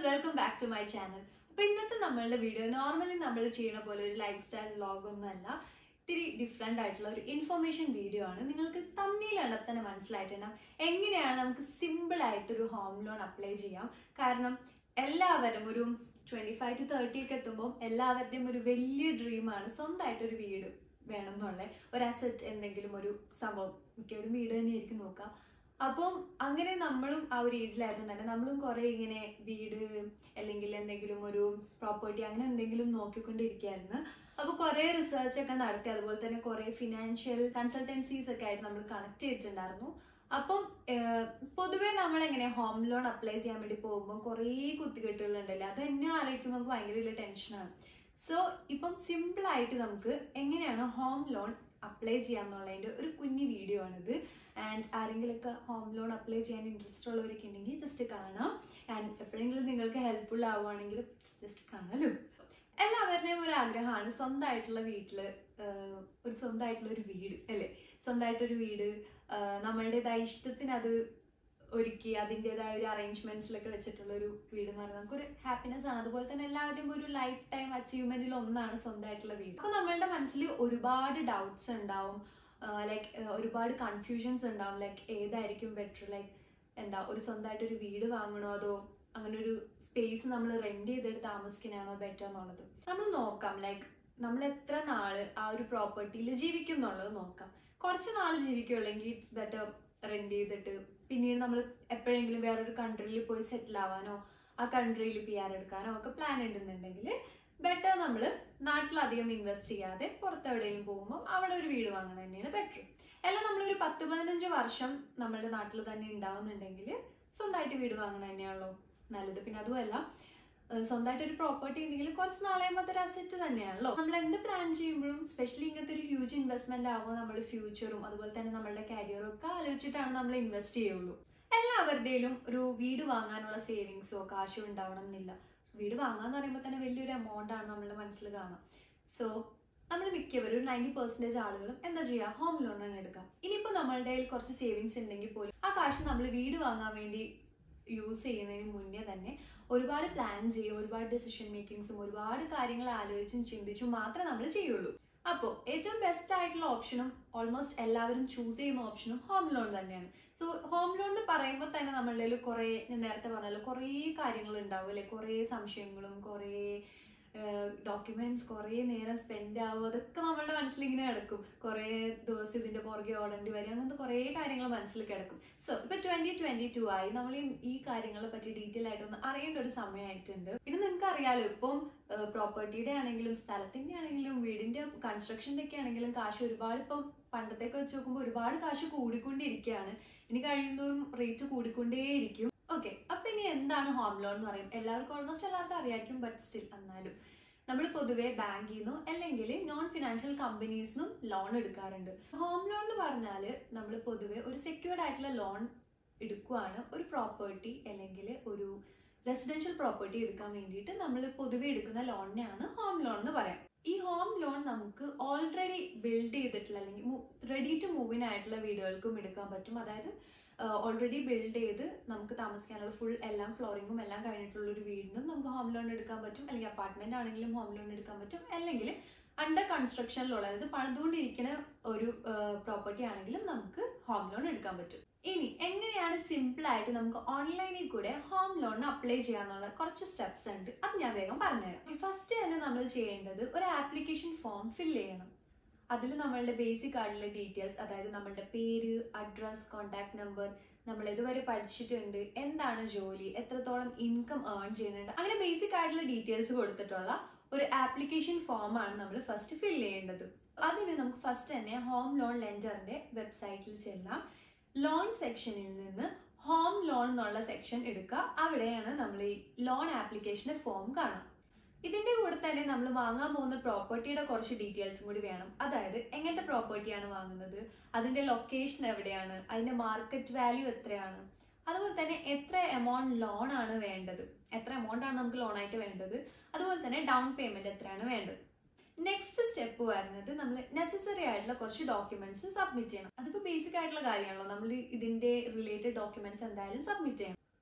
welcome back to my channel അപ്പൊ ഇന്നത്തെ നമ്മളുടെ വീഡിയോ നോർമലി നമ്മൾ ചെയ്യുന്ന പോലെ ഒരു ലൈഫ് സ്റ്റൈൽ വ്ലോഗ് ഒന്നും അല്ല ഇത്തിരി ഡിഫറെന്റ് ആയിട്ടുള്ള ഒരു ഇൻഫർമേഷൻ വീഡിയോ ആണ് നിങ്ങൾക്ക് തമ്മിൽ തന്നെ മനസ്സിലായിട്ടുണ്ടാവും എങ്ങനെയാണ് നമുക്ക് സിമ്പിൾ ആയിട്ട് ഒരു ഹോം ലോൺ അപ്ലൈ ചെയ്യാം കാരണം എല്ലാവരും ഒരു ട്വന്റി ഫൈവ് ടു തേർട്ടി ഒക്കെ എത്തുമ്പോൾ എല്ലാവരുടെയും ഒരു വലിയ ഡ്രീമാണ് സ്വന്തമായിട്ട് ഒരു വീട് വേണം എന്നുള്ള ഒരു അസറ്റ് എന്തെങ്കിലും ഒരു സംഭവം മിക്ക ഒരു വീട് തന്നെയായിരിക്കും നോക്കാം അപ്പം അങ്ങനെ നമ്മളും ആ ഒരു ഏജിലായതുകൊണ്ട് തന്നെ നമ്മളും കുറെ ഇങ്ങനെ വീട് അല്ലെങ്കിൽ എന്തെങ്കിലും ഒരു പ്രോപ്പർട്ടി അങ്ങനെ എന്തെങ്കിലും നോക്കിക്കൊണ്ടിരിക്കുകയായിരുന്നു അപ്പൊ കുറെ റിസർച്ച് ഒക്കെ നടത്തി അതുപോലെ തന്നെ കുറെ ഫിനാൻഷ്യൽ കൺസൾട്ടൻസീസ് ഒക്കെ ആയിട്ട് നമ്മൾ കണക്ട് ചെയ്തിട്ടുണ്ടായിരുന്നു അപ്പം ഏഹ്, പൊതുവെ നമ്മൾ എങ്ങനെ ഹോം ലോൺ അപ്ലൈ ചെയ്യാൻ വേണ്ടി പോകുമ്പോൾ കുറേ കുത്തിക്കെട്ടുകൾ ഉണ്ടല്ലോ അത് എന്നെ ആലോചിക്കുമ്പോൾ നമുക്ക് ഭയങ്കര വലിയ ടെൻഷനാണ് സോ ഇപ്പം സിമ്പിൾ ആയിട്ട് നമുക്ക് എങ്ങനെയാണ് ഹോം ലോൺ അപ്ലൈ ചെയ്യാന്നുള്ളതിന്റെ ഒരു കുഞ്ഞു വീഡിയോ ആണിത് ആൻഡ് ആരെങ്കിലുമൊക്കെ ഹോം ലോൺ അപ്ലൈ ചെയ്യാൻ ഇൻട്രസ്റ്റ് ഉള്ളവരൊക്കെ ഉണ്ടെങ്കിൽ ജസ്റ്റ് കാണാം ആൻഡ് എപ്പോഴെങ്കിലും നിങ്ങൾക്ക് ഹെൽപ്ഫുൾ ആവുകയാണെങ്കിൽ ജസ്റ്റ് കാണാലോ എല്ലാവരുടെയും ഒരു ആഗ്രഹമാണ് സ്വന്തമായിട്ടുള്ള വീട്ടില് ആഹ്, ഒരു സ്വന്തമായിട്ടുള്ള ഒരു വീട് അല്ലേ സ്വന്തമായിട്ടൊരു വീട് ആഹ്, നമ്മളുടേതായ ഇഷ്ടത്തിന് അത് ഒരുക്കി അതിൻ്റെതായ ഒരു അറേഞ്ച്മെന്റ്സിലൊക്കെ വെച്ചിട്ടുള്ള ഒരു വീട് എന്ന് പറയുന്നത് നമുക്കൊരു ഹാപ്പിനെസ് ആണ് അതുപോലെ തന്നെ എല്ലാവരുടെയും ഒരു ലൈഫ് ടൈം അച്ചീവ്മെന്റിൽ ഒന്നാണ് സ്വന്തമായിട്ടുള്ള വീട് അപ്പൊ നമ്മളുടെ മനസ്സിൽ ഒരുപാട് ഡൗട്ട്സ് ഉണ്ടാവും ലൈക്ക് ഒരുപാട് കൺഫ്യൂഷൻസ് ഉണ്ടാവും ലൈക്ക് ഏതായിരിക്കും ബെറ്റർ ലൈക്ക് എന്താ ഒരു സ്വന്തമായിട്ട് ഒരു വീട് വാങ്ങണോ അതോ അങ്ങനെ ഒരു സ്പേസ് നമ്മൾ റെന്റ് ചെയ്തെടുത്ത് താമസിക്കാനാണോ ബെറ്റർ എന്നുള്ളത് നമ്മൾ നോക്കാം ലൈക്ക് നമ്മൾ എത്ര നാള് ആ ഒരു പ്രോപ്പർട്ടിയിൽ ജീവിക്കും എന്നുള്ളത് നോക്കാം കുറച്ച് നാൾ ജീവിക്കുള്ളെങ്കിൽ ഇറ്റ്സ് ബെറ്റർ റെന്റ് ചെയ്തിട്ട് പിന്നീട് നമ്മൾ എപ്പോഴെങ്കിലും വേറൊരു കൺട്രിയിൽ പോയി സെറ്റിൽ ആവാനോ ആ കൺട്രിയിൽ പി ആർ എടുക്കാനോ ഒക്കെ പ്ലാൻ ഉണ്ടെന്നുണ്ടെങ്കിൽ ബെറ്റർ നമ്മൾ നാട്ടിലധികം ഇൻവെസ്റ്റ് ചെയ്യാതെ പുറത്തെവിടെയും പോകുമ്പോൾ അവിടെ ഒരു വീട് വാങ്ങണം തന്നെയാണ് ബെറ്റർ അല്ല നമ്മളൊരു പത്ത് പതിനഞ്ച് വർഷം നമ്മളുടെ നാട്ടിൽ തന്നെ ഉണ്ടാവുന്നുണ്ടെങ്കിൽ സ്വന്തമായിട്ട് വീട് വാങ്ങണം തന്നെയാണല്ലോ നല്ലത് പിന്നെ അതുമല്ല ഏഹ് സ്വന്തമായിട്ട് ഒരു പ്രോപ്പർട്ടി ഉണ്ടെങ്കിൽ കുറച്ച് നാളെയുമ്പോൾ അതൊരു അസറ്റ് തന്നെയാണല്ലോ നമ്മൾ എന്ത് പ്ലാൻ ചെയ്യുമ്പോഴും സ്പെഷ്യലി ഇങ്ങനത്തെ ഒരു ഹ്യൂജ് ഇൻവെസ്റ്റ്മെന്റ് ആവുമ്പോൾ നമ്മുടെ ഫ്യൂച്ചറും അതുപോലെ തന്നെ നമ്മളുടെ കരിയറും ഒക്കെ ആലോചിച്ചിട്ടാണ് നമ്മൾ ഇൻവെസ്റ്റ് ചെയ്യുള്ളൂ എല്ലാവരുടെയും ഒരു വീട് വാങ്ങാനുള്ള സേവിങ്സോ കാശോ ഉണ്ടാവണം എന്നില്ല വീട് വാങ്ങാന്ന് പറയുമ്പോൾ തന്നെ വലിയൊരു എമൗണ്ട് ആണ് നമ്മളുടെ മനസ്സിൽ കാണാം സോ നമ്മൾ മിക്കവരും ഒരു നയൻറ്റി പെർസെന്റേജ് ആളുകളും എന്താ ചെയ്യുക ഹോം ലോൺ തന്നെ എടുക്കാം ഇനിയിപ്പോൾ നമ്മളുടെ കയ്യിൽ കുറച്ച് സേവിങ്സ് ഉണ്ടെങ്കിൽ പോലും ആ കാശ് നമ്മൾ വീട് വാങ്ങാൻ വേണ്ടി യൂസ് ചെയ്യുന്നതിന് മുന്നേ തന്നെ ഒരുപാട് പ്ലാൻ ചെയ്യും ഒരുപാട് ഡെസിഷൻ മേക്കിങ്സും ഒരുപാട് കാര്യങ്ങൾ ആലോചിച്ചും ചിന്തിച്ചും മാത്രമേ നമ്മൾ ചെയ്യുള്ളൂ അപ്പോൾ ഏറ്റവും ബെസ്റ്റ് ആയിട്ടുള്ള ഓപ്ഷനും ഓൾമോസ്റ്റ് എല്ലാവരും ചൂസ് ചെയ്യുന്ന ഓപ്ഷനും ഹോം ലോൺ തന്നെയാണ് സോ ഹോം ലോൺ എന്ന് പറയുമ്പോൾ തന്നെ നമ്മളുടെ കയ്യിൽ കുറേ ഞാൻ നേരത്തെ പറഞ്ഞല്ലോ കുറേ കാര്യങ്ങൾ ഉണ്ടാവും അല്ലെ കുറേ സംശയങ്ങളും കുറേ ഡോക്യുമെന്റ്സ് കുറേ നേരം സ്പെൻഡ് ആവും അതൊക്കെ നമ്മളുടെ മനസ്സിൽ ഇങ്ങനെ കിടക്കും കുറേ ദിവസം ഇതിന്റെ പുറകെ ഓടേണ്ടി വരും അങ്ങനത്തെ കുറേ കാര്യങ്ങൾ മനസ്സിൽ കിടക്കും സോ ഇപ്പൊ ട്വന്റി ട്വന്റി ടു ആയി നമ്മൾ ഈ- ഈ കാര്യങ്ങളെ പറ്റി ഡീറ്റെയിൽ ആയിട്ട് ഒന്ന് അറിയേണ്ട ഒരു സമയമായിട്ടുണ്ട് പിന്നെ നിങ്ങൾക്ക് അറിയാലോ ഇപ്പം പ്രോപ്പർട്ടിയുടെ ആണെങ്കിലും സ്ഥലത്തിന്റെ ആണെങ്കിലും വീടിന്റെ കൺസ്ട്രക്ഷന്റെ ഒക്കെ ആണെങ്കിലും കാശ് ഒരുപാട് ഇപ്പം പണ്ടത്തേക്ക് വെച്ച് നോക്കുമ്പോൾ ഒരുപാട് കാശ് കൂടിക്കൊണ്ടിരിക്കുകയാണ് ഇനി കഴിയുന്നതും റേറ്റ് കൂടിക്കൊണ്ടേയിരിക്കും ഓക്കെ അപ്പൊ ഇനി എന്താണ് ഹോം ലോൺ എന്ന് പറയും എല്ലാവർക്കും ഓൾമോസ്റ്റ് എല്ലാവർക്കും അറിയായിരിക്കും ബട്ട് സ്റ്റിൽ എന്നാലും നമ്മൾ പൊതുവെ ബാങ്കിൽ നിന്നോ അല്ലെങ്കിൽ നോൺ ഫിനാൻഷ്യൽ കമ്പനീസിനും ലോൺ എടുക്കാറുണ്ട് ഹോം ലോൺ എന്ന് പറഞ്ഞാൽ നമ്മൾ പൊതുവെ ഒരു സെക്യൂർഡ് ആയിട്ടുള്ള ലോൺ എടുക്കുവാണ് ഒരു പ്രോപ്പർട്ടി അല്ലെങ്കിൽ ഒരു റെസിഡൻഷ്യൽ പ്രോപ്പർട്ടി എടുക്കാൻ വേണ്ടിയിട്ട് നമ്മൾ പൊതുവെ എടുക്കുന്ന ലോണിനെയാണ് ഹോം ലോൺ എന്ന് പറയാം ഈ ഹോം ലോൺ നമുക്ക് ഓൾറെഡി ബിൽഡ് ചെയ്തിട്ടുള്ള അല്ലെങ്കിൽ റെഡി ടു മൂവിൻ ആയിട്ടുള്ള വീടുകൾക്കും എടുക്കാൻ പറ്റും അതായത് ഓൾറെഡി ബിൽഡ് ചെയ്ത് നമുക്ക് താമസിക്കാനുള്ള ഫുൾ എല്ലാം ഫ്ലോറിങ്ങും എല്ലാം കഴിഞ്ഞിട്ടുള്ള ഒരു വീടിനും നമുക്ക് ഹോം ലോൺ എടുക്കാൻ പറ്റും അല്ലെങ്കിൽ അപ്പാർട്ട്മെന്റ് ആണെങ്കിലും ഹോം ലോൺ എടുക്കാൻ പറ്റും അല്ലെങ്കിൽ അണ്ടർ കൺസ്ട്രക്ഷനിലുള്ള അതായത് പണിതുകൊണ്ടിരിക്കുന്ന ഒരു പ്രോപ്പർട്ടി ആണെങ്കിലും നമുക്ക് ഹോം ലോൺ എടുക്കാൻ പറ്റും ഇനി എങ്ങനെയാണ് സിമ്പിൾ ആയിട്ട് നമുക്ക് ഓൺലൈനിൽ കൂടെ ഹോം ലോണിന് അപ്ലൈ ചെയ്യാന്നുള്ള കുറച്ച് സ്റ്റെപ്സ് ഉണ്ട് അത് ഞാൻ വേഗം പറഞ്ഞുതരാം ഫസ്റ്റ് തന്നെ നമ്മൾ ചെയ്യേണ്ടത് ഒരു ആപ്ലിക്കേഷൻ ഫോം ഫിൽ ചെയ്യണം അതിൽ നമ്മളുടെ ബേസിക് ആയിട്ടുള്ള ഡീറ്റെയിൽസ് അതായത് നമ്മളുടെ പേര് അഡ്രസ് കോൺടാക്ട് നമ്പർ നമ്മൾ ഇതുവരെ പഠിച്ചിട്ടുണ്ട് എന്താണ് ജോലി എത്രത്തോളം ഇൻകം ഏൺ ചെയ്യുന്നുണ്ട് അങ്ങനെ ബേസിക് ആയിട്ടുള്ള ഡീറ്റെയിൽസ് കൊടുത്തിട്ടുള്ള ഒരു ആപ്ലിക്കേഷൻ ഫോം ആണ് നമ്മൾ ഫസ്റ്റ് ഫിൽ ചെയ്യേണ്ടത് അതിന് നമുക്ക് ഫസ്റ്റ് തന്നെ ഹോം ലോൺ ലെൻഡറിന്റെ വെബ്സൈറ്റിൽ ചെല്ലാം ലോൺ സെക്ഷനിൽ നിന്ന് ഹോം ലോൺ എന്നുള്ള സെക്ഷൻ എടുക്കുക അവിടെയാണ് നമ്മൾ ഈ ലോൺ ആപ്ലിക്കേഷന്റെ ഫോം കാണാം ഇതിന്റെ കൂടെ തന്നെ നമ്മൾ വാങ്ങാൻ പോകുന്ന പ്രോപ്പർട്ടിയുടെ കുറച്ച് ഡീറ്റെയിൽസും കൂടി വേണം അതായത് എങ്ങനത്തെ പ്രോപ്പർട്ടിയാണ് വാങ്ങുന്നത് അതിന്റെ ലൊക്കേഷൻ എവിടെയാണ് അതിന്റെ മാർക്കറ്റ് വാല്യൂ എത്രയാണ് അതുപോലെ തന്നെ എത്ര എമൗണ്ട് ലോൺ ആണ് വേണ്ടത് എത്ര എമൗണ്ട് ആണ് നമുക്ക് ലോൺ ആയിട്ട് വേണ്ടത് അതുപോലെ തന്നെ ഡൗൺ പേയ്മെന്റ് എത്രയാണ് വേണ്ടത് നെക്സ്റ്റ് സ്റ്റെപ്പ് വരുന്നത് നമ്മൾ നെസസറി ആയിട്ടുള്ള കുറച്ച് ഡോക്യുമെന്റ്സ് സബ്മിറ്റ് ചെയ്യണം അതിപ്പോ ബേസിക് ആയിട്ടുള്ള കാര്യമാണല്ലോ നമ്മൾ ഇതിന്റെ റിലേറ്റഡ് ഡോക്യുമെന്റ്സ് എന്തായാലും സബ്മിറ്റ് ചെയ്യണം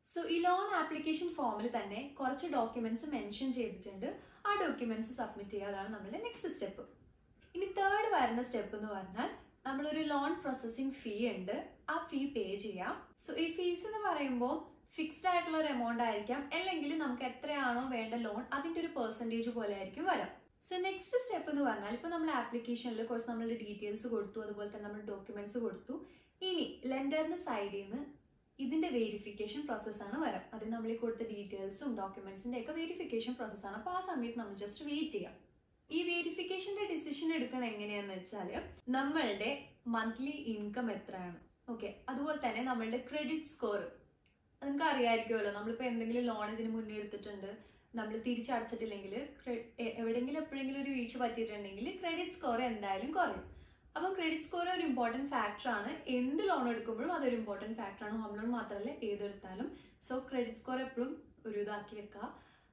സോ ഈ ലോൺ ആപ്ലിക്കേഷൻ ഫോമിൽ തന്നെ കുറച്ച് ഡോക്യുമെന്റ്സ് മെൻഷൻ ചെയ്തിട്ടുണ്ട് ആ ഡോക്യുമെന്റ്സ് സബ്മിറ്റ് ചെയ്യുക അതാണ് നമ്മളുടെ നെക്സ്റ്റ് സ്റ്റെപ്പ് ഇനി തേർഡ് വരുന്ന സ്റ്റെപ്പ് എന്ന് പറഞ്ഞാൽ നമ്മളൊരു ലോൺ പ്രോസസ്സിംഗ് ഫീ ഉണ്ട് ആ ഫീ പേ ചെയ്യാം സോ ഈ ഫീസ് എന്ന് പറയുമ്പോൾ ഫിക്സ്ഡ് ആയിട്ടുള്ള ഒരു എമൗണ്ട് ആയിരിക്കാം അല്ലെങ്കിൽ നമുക്ക് എത്രയാണോ വേണ്ട ലോൺ അതിന്റെ ഒരു പെർസെൻറ്റേജ് പോലെ ആയിരിക്കും വരാം സോ നെക്സ്റ്റ് സ്റ്റെപ്പ് എന്ന് പറഞ്ഞാൽ ഇപ്പൊ നമ്മൾ ആപ്ലിക്കേഷനിൽ കുറച്ച് നമ്മളുടെ ഡീറ്റെയിൽസ് കൊടുത്തു അതുപോലെ തന്നെ നമ്മൾ ഡോക്യുമെന്റ്സ് കൊടുത്തു ഇനി ലെൻഡറിന്റെ സൈഡിൽ നിന്ന് ഇതിന്റെ വേരിഫിക്കേഷൻ പ്രോസസ്സാണ് വരാം അത് നമ്മൾ ഈ കൊടുത്ത ഡീറ്റെയിൽസും ഡോക്യുമെന്റ്സിന്റെ ഒക്കെ വേരിഫിക്കേഷൻ പ്രോസസ്സാണ് അപ്പോൾ ആ സമയത്ത് നമ്മൾ ജസ്റ്റ് വെയിറ്റ് ചെയ്യാം ഈ വേരിഫിക്കേഷന്റെ ഡിസിഷൻ എടുക്കണം എങ്ങനെയാന്ന് വെച്ചാൽ നമ്മളുടെ മന്ത്ലി ഇൻകം എത്രയാണ് ഓക്കെ അതുപോലെ തന്നെ നമ്മളുടെ ക്രെഡിറ്റ് സ്കോർ നിങ്ങൾക്ക് അറിയാമായിരിക്കുമല്ലോ നമ്മളിപ്പോൾ എന്തെങ്കിലും ലോൺ ഇതിന് മുന്നേ എടുത്തിട്ടുണ്ട് നമ്മൾ തിരിച്ചടച്ചിട്ടില്ലെങ്കിൽ എവിടെയെങ്കിലും എപ്പോഴെങ്കിലും ഒരു വീഴ്ച പറ്റിയിട്ടുണ്ടെങ്കിൽ ക്രെഡിറ്റ് സ്കോർ എന്തായാലും കുറയും അപ്പോൾ ക്രെഡിറ്റ് സ്കോർ ഒരു ഇമ്പോർട്ടൻറ്റ് ഫാക്ടർ ആണ് എന്ത് ലോൺ എടുക്കുമ്പോഴും അതൊരു ഇമ്പോർട്ടൻറ്റ് ഫാക്ടർ ആണ് ഹോം ലോൺ മാത്രമല്ല ഏതെടുത്താലും സോ ക്രെഡിറ്റ് സ്കോർ എപ്പോഴും ഒരു ഇതാക്കി വെക്കുക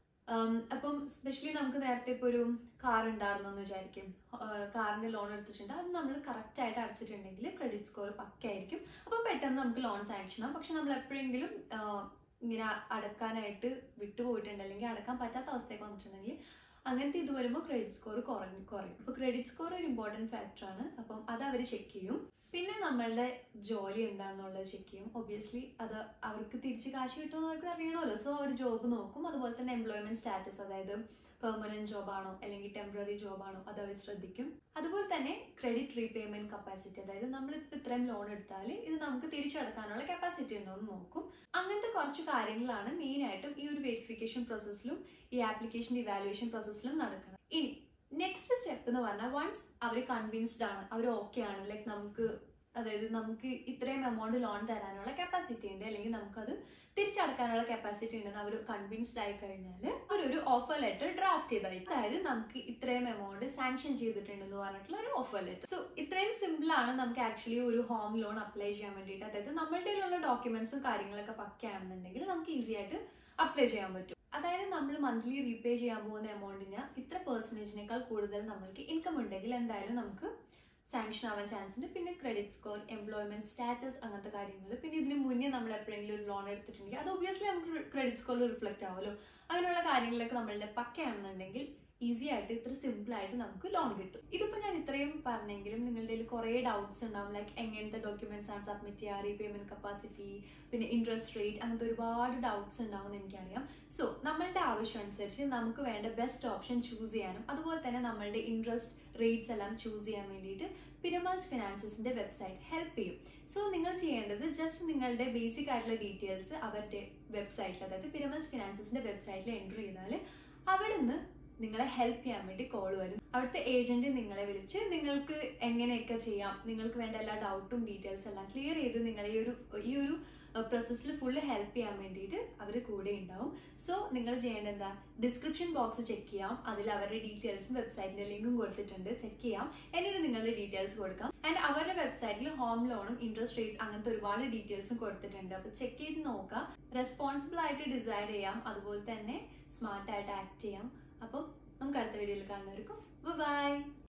അപ്പം സ്പെഷ്യലി നമുക്ക് നേരത്തെ ഇപ്പോൾ ഒരു കാർ ഉണ്ടായിരുന്നു എന്ന് വിചാരിക്കും കാറിന്റെ ലോൺ എടുത്തിട്ടുണ്ട് അത് നമ്മൾ കറക്റ്റ് ആയിട്ട് അടച്ചിട്ടുണ്ടെങ്കിൽ ക്രെഡിറ്റ് സ്കോർ പക്കായിരിക്കും അപ്പോൾ പെട്ടെന്ന് നമുക്ക് ലോൺ സാങ്ഷൻ ആവും പക്ഷെ നമ്മൾ എപ്പോഴെങ്കിലും ഇങ്ങനെ അടക്കാനായിട്ട് വിട്ടുപോയിട്ടുണ്ട് അല്ലെങ്കിൽ അടക്കാൻ പറ്റാത്ത അവസ്ഥയൊക്കെ വന്നിട്ടുണ്ടെങ്കിൽ അങ്ങനത്തെ ഇത് വരുമ്പോൾ ക്രെഡിറ്റ് സ്കോർ കുറഞ്ഞു കുറയും അപ്പോൾ ക്രെഡിറ്റ് സ്കോർ ഒരു ഇമ്പോർട്ടൻറ്റ് ഫാക്ടർ ആണ് അപ്പം അത് അവർ ചെക്ക് ചെയ്യും പിന്നെ നമ്മളുടെ ജോലി എന്താണെന്നുള്ളത് ചെക്ക് ചെയ്യും ഒബ്വിയസ്ലി അത് അവർക്ക് തിരിച്ച് കാശ് കിട്ടുമെന്ന് അവർക്ക് അറിയണമല്ലോ സോ അവർ ജോബ് നോക്കും അതുപോലെ തന്നെ എംപ്ലോയ്മെന്റ് സ്റ്റാറ്റസ് അതായത് പെർമനന്റ് ജോബ് ആണോ അല്ലെങ്കിൽ ടെമ്പററി ജോബ് ആണോ അത് അവർ ശ്രദ്ധിക്കും അതുപോലെ തന്നെ ക്രെഡിറ്റ് റീപേയ്മെന്റ് കപ്പാസിറ്റി അതായത് നമ്മൾ ഇത്രയും ലോൺ എടുത്താൽ ഇത് നമുക്ക് തിരിച്ചടക്കാനുള്ള കപ്പാസിറ്റി ഉണ്ടോ എന്ന് നോക്കും അങ്ങനത്തെ കുറച്ച് കാര്യങ്ങളാണ് മെയിൻ ആയിട്ടും ഈ ഒരു വെരിഫിക്കേഷൻ പ്രോസസ്സിലും ഈ ആപ്ലിക്കേഷൻ ഇവാലുവേഷൻ പ്രോസസ്സിലും നടക്കുന്നത് ഇനി നെക്സ്റ്റ് സ്റ്റെപ്പ് എന്ന് പറഞ്ഞാൽ വൺസ് അവർ കൺവിൻസ്ഡ് ആണ് അവർ ഓക്കെ ആണ് ലൈക്ക് നമുക്ക് അതായത് നമുക്ക് ഇത്രയും എമൗണ്ട് ലോൺ തരാനുള്ള കപ്പാസിറ്റി ഉണ്ട് അല്ലെങ്കിൽ നമുക്കത് തിരിച്ചടക്കാനുള്ള കപ്പാസിറ്റി ഉണ്ടെന്ന് അവർ കൺവിൻസ്ഡ് ആയി കഴിഞ്ഞാൽ അവരൊരു ഓഫർ ലെറ്റർ ഡ്രാഫ്റ്റ് ചെയ്തായിരിക്കും അതായത് നമുക്ക് ഇത്രയും എമൗണ്ട് സാങ്ഷൻ ചെയ്തിട്ടുണ്ടെന്ന് പറഞ്ഞിട്ടുള്ള ഒരു ഓഫർ ലെറ്റർ സോ ഇത്രയും സിമ്പിൾ ആണ് നമുക്ക് ആക്ച്വലി ഒരു ഹോം ലോൺ അപ്ലൈ ചെയ്യാൻ വേണ്ടിയിട്ട് അതായത് നമ്മളുടെ കയ്യിലുള്ള ഡോക്യുമെന്റ്സും കാര്യങ്ങളൊക്കെ പക്കയാണെന്നുണ്ടെങ്കിൽ നമുക്ക് ഈസി ആയിട്ട് അപ്ലൈ ചെയ്യാൻ പറ്റും അതായത് നമ്മൾ മന്ത്ലി റീപേ ചെയ്യാൻ പോകുന്ന എമൗണ്ടിന് ഇത്ര പെർസെൻറ്റേജിനേക്കാൾ കൂടുതൽ നമ്മൾക്ക് ഇൻകം ഉണ്ടെങ്കിൽ എന്തായാലും നമുക്ക് സാങ്ഷൻ ആവാൻ ചാൻസ് ഉണ്ട് പിന്നെ ക്രെഡിറ്റ് സ്കോർ എംപ്ലോയ്മെന്റ് സ്റ്റാറ്റസ് അങ്ങനത്തെ കാര്യങ്ങൾ പിന്നെ ഇതിന് മുന്നേ നമ്മൾ എപ്പോഴെങ്കിലും ഒരു ലോൺ എടുത്തിട്ടുണ്ടെങ്കിൽ അത് ഒബ്വിയസ്ലി നമുക്ക് ക്രെഡിറ്റ് സ്കോറിൽ റിഫ്ലക്റ്റ് ആവുമല്ലോ അങ്ങനെയുള്ള കാര്യങ്ങളിലൊക്കെ നമ്മളുടെ പക്കയാണെന്നുണ്ടെങ്കിൽ ഈസി ആയിട്ട് ഇത്ര സിമ്പിൾ ആയിട്ട് നമുക്ക് ലോൺ കിട്ടും ഇതിപ്പോൾ ഞാൻ ഇത്രയും പറഞ്ഞെങ്കിലും നിങ്ങളുടെ കയ്യിൽ കുറേ ഡൗട്ട്സ് ഉണ്ടാവും ലൈക്ക് എങ്ങനത്തെ ഡോക്യുമെന്റ്സ് ആണ് സബ്മിറ്റ് ചെയ്യുക റീപേയ്മെന്റ് കപ്പാസിറ്റി പിന്നെ ഇൻട്രസ്റ്റ് റേറ്റ് അങ്ങനത്തെ ഒരുപാട് ഡൗട്ട്സ് ഉണ്ടാവും എന്ന് എനിക്കറിയാം സോ നമ്മളുടെ ആവശ്യം അനുസരിച്ച് നമുക്ക് വേണ്ട ബെസ്റ്റ് ഓപ്ഷൻ ചൂസ് ചെയ്യാനും അതുപോലെ തന്നെ നമ്മളുടെ ഇൻട്രസ്റ്റ് റേറ്റ്സ് എല്ലാം ചൂസ് ചെയ്യാൻ വേണ്ടിയിട്ട് പിരമൽസ് ഫിനാൻസസിന്റെ വെബ്സൈറ്റ് ഹെൽപ്പ് ചെയ്യും സോ നിങ്ങൾ ചെയ്യേണ്ടത് ജസ്റ്റ് നിങ്ങളുടെ ബേസിക് ആയിട്ടുള്ള ഡീറ്റെയിൽസ് അവരുടെ വെബ്സൈറ്റിൽ അതായത് പിരമൽസ് ഫിനാൻസസിന്റെ വെബ്സൈറ്റിൽ എൻ്റർ ചെയ്താൽ അവിടെ നിന്ന് നിങ്ങളെ ഹെൽപ്പ് ചെയ്യാൻ വേണ്ടി കോൾ വരും അവിടുത്തെ ഏജന്റ് നിങ്ങളെ വിളിച്ച് നിങ്ങൾക്ക് എങ്ങനെയൊക്കെ ചെയ്യാം നിങ്ങൾക്ക് വേണ്ട എല്ലാ ഡൗട്ടും ഡീറ്റെയിൽസ് എല്ലാം ക്ലിയർ ചെയ്ത് നിങ്ങളെ ഈ ഒരു ഈ ഒരു പ്രോസസ്സിൽ ഫുള്ള് ഹെൽപ്പ് ചെയ്യാൻ വേണ്ടിയിട്ട് അവർ കൂടെ ഉണ്ടാവും സോ നിങ്ങൾ ചെയ്യേണ്ടത് എന്താ ഡിസ്ക്രിപ്ഷൻ ബോക്സ് ചെക്ക് ചെയ്യാം അതിൽ അവരുടെ ഡീറ്റെയിൽസും വെബ്സൈറ്റിന്റെ ലിങ്കും കൊടുത്തിട്ടുണ്ട് ചെക്ക് ചെയ്യാം എന്നിട്ട് നിങ്ങളുടെ ഡീറ്റെയിൽസ് കൊടുക്കാം ആൻഡ് അവരുടെ വെബ്സൈറ്റിൽ ഹോം ലോണും ഇൻട്രസ്റ്റ് റേറ്റ്സ് അങ്ങനത്തെ ഒരുപാട് ഡീറ്റെയിൽസും കൊടുത്തിട്ടുണ്ട് അപ്പോൾ ചെക്ക് ചെയ്ത് നോക്കാം റെസ്പോൺസിബിൾ ആയിട്ട് ഡിസൈഡ് ചെയ്യാം അതുപോലെ തന്നെ സ്മാർട്ട് ആയിട്ട് ആക്ട് ചെയ്യാം അപ്പം നമുക്ക് അടുത്ത വീഡിയോയിൽ കാണുന്നവർക്കും ബൈ